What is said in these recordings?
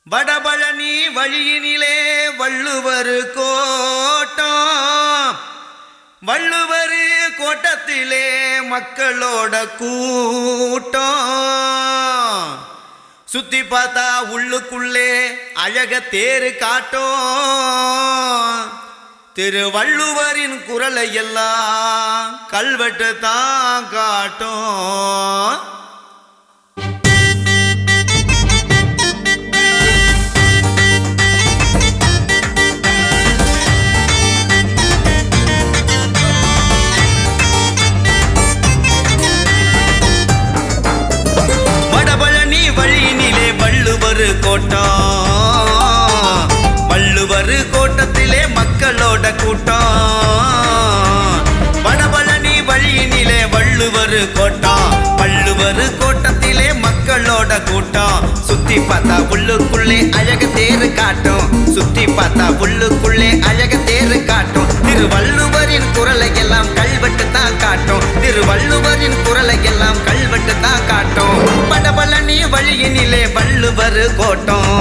வடபழனி வழியினிலே வள்ளுவர் கோட்டம் வள்ளுவர் கோட்டத்திலே மக்களோட கூட்டம் சுத்தி பார்த்தா உள்ளுக்குள்ளே அழக தேரு காட்டும் திருவள்ளுவரின் குரலை எல்லாம் கல்வெட்டு தான் காட்டும் வடபழனி வழியினிலே வள்ளுவர் கோட்டம் வள்ளுவர் கோட்டத்திலே மக்களோட கூட்டம் வடபழனி வழியினிலே வள்ளுவர் கோட்டம் வள்ளுவர் கோட்டத்திலே மக்களோட கூட்டம் சுத்தி பார்த்தா உள்ளுக்குள்ளே அழக தேரு காட்டும் சுத்தி பார்த்தா உள்ளுக்குள்ளே அழக தேரு காட்டும் திருவள்ளுவரின் குரலை எல்லாம் கல்வெட்டு தான் காட்டும் திருவள்ளுவரின் குரலை எல்லாம் கல்வெட்டு தான் காட்டும் படபழனி வழியினிலே வள்ளுவர் கோட்டம்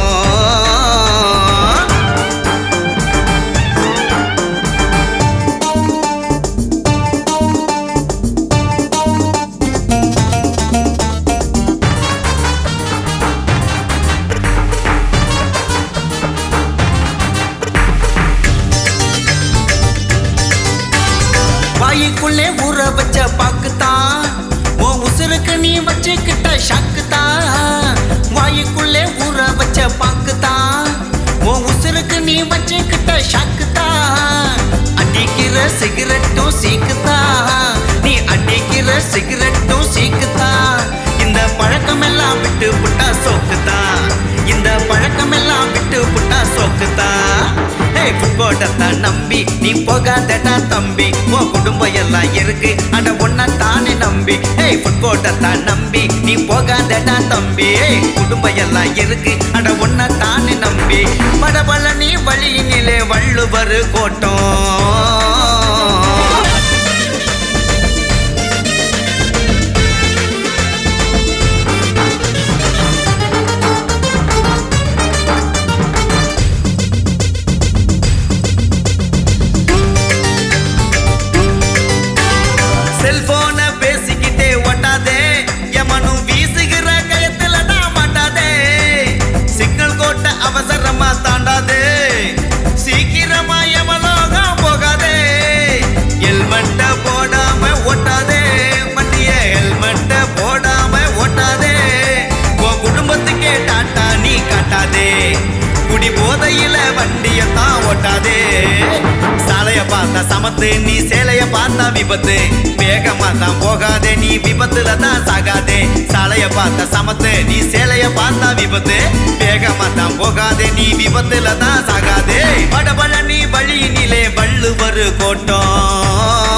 வாய்க்குள்ளே ஊற வச்ச பாக்குத்தான் உன் உசுருக்கு நீ வச்சுக்கிட்ட ஷாக்குத்தான் வாய்க்குள்ளே ஊற வச்ச பாக்குத்தான் உன் உசுருக்கு நீ வச்சுக்கிட்ட ஷாக்குத்தான் அடிக்கிற சிகரெட்டும் சீக்குத்தான் நீ அடிக்கிற சிகரெட்டும் சீக்குத்தான் இந்த பழக்கமெல்லாம் விட்டு புட்டா சோக்குத்தான் இந்த பழக்கமெல்லாம் விட்டு புட்டா சோக்குத்தான் ஹே புட்போட்டத்தான் நம்பி நீ போகாதடா தம்பி உன் குடும்பம் எல்லாம் இருக்கு அட ஒன்ன தானே நம்பி ஹே புட்போட்டத்தான் நம்பி நீ போகாதடா தம்பி ஏய், குடும்பம் எல்லாம் இருக்கு அட ஒன்ன தானே நம்பி வடபழனி வழியினிலே வள்ளுவர் கோட்டம் செல்போன பேசிக்கிட்டே ஒட்டாதே எமனும் வீசுகிற கயத்துல நான் மாட்டாதே சிக்னல் கோட்ட அவசரமா தாண்டாதே சீக்கிரமா எமலோகம் போகாதே ஹெல்மெட்ட போடாம ஓட்டாதே வண்டிய ஹெல்மெட்ட போடாம ஓட்டாதே உன் குடும்பத்துக்கே டாட்டா நீ காட்டாதே குடி போதையில வண்டிய தான் ஓட்டாதே சாலைய பார்த்தா சமத்து நீ சேலைய பார்த்தா விபத்து வேகமா தான் போகாதே நீ விபத்துல தான் சாகாதே சாலைய பார்த்தா சமத்து நீ சேலைய பார்த்தா விபத்து வேகமா தான் போகாதே நீ விபத்துல தான் சாகாதே வடபழனி வழியினிலே வள்ளுவர் கோட்டம்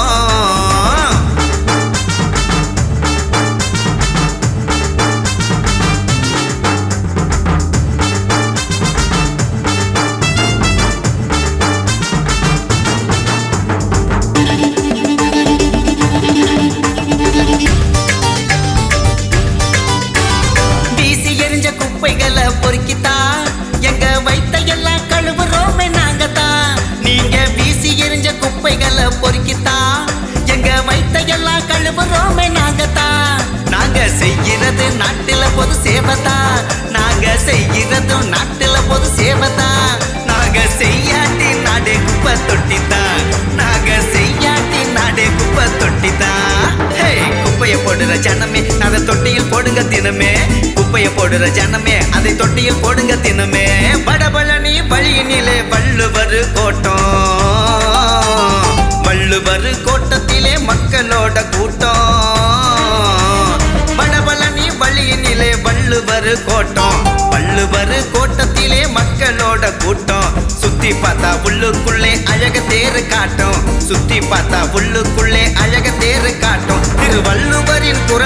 வீசி எரிஞ்ச குப்பைகளை பொறுக்கித்தான் எங்க வைத்த எல்லாம் கழுவுறோமே நாங்க தான் நீங்க வீசி எரிஞ்ச குப்பைகளை பொறுக்கித்தான் எங்க வைத்த எல்லாம் கழுவுறோமே நாங்க தான் நாங்க செய்கிறது நாட்டுல பொது சேவைதான் நாங்க செய்கிறதும் நாட்டுல பொது சேவைதான் நாங்க செய்யாட்டி நாடே குப்பை தொட்டித்தான் நாங்க செய்யாட்டி நாடே குப்பை தொட்டித்தான் ஹே குப்பைய போடுற ஜனமே அதை தொட்டியில் போடுங்க தினமே குப்பைய போடுற ஜனமே அதை தொட்டியில் போடுங்க தினமே வடபழனி வழியினிலே வள்ளுவர் கோட்டம் வள்ளுவர் கோட்டத்திலே மக்களோட கூட்டம் வடபழனி வழியினிலே வள்ளுவர் கோட்டம் வள்ளுவர் கோட்டத்திலே மக்களோட கூட்டம் சுத்தி பார்த்தா உள்ளுக்குள்ளே அழக தேரு காட்டும் சுத்தி பார்த்தா உள்ளுக்குள்ளே அழக தேரு காட்டும் திருவள்ளுவரின் குரல்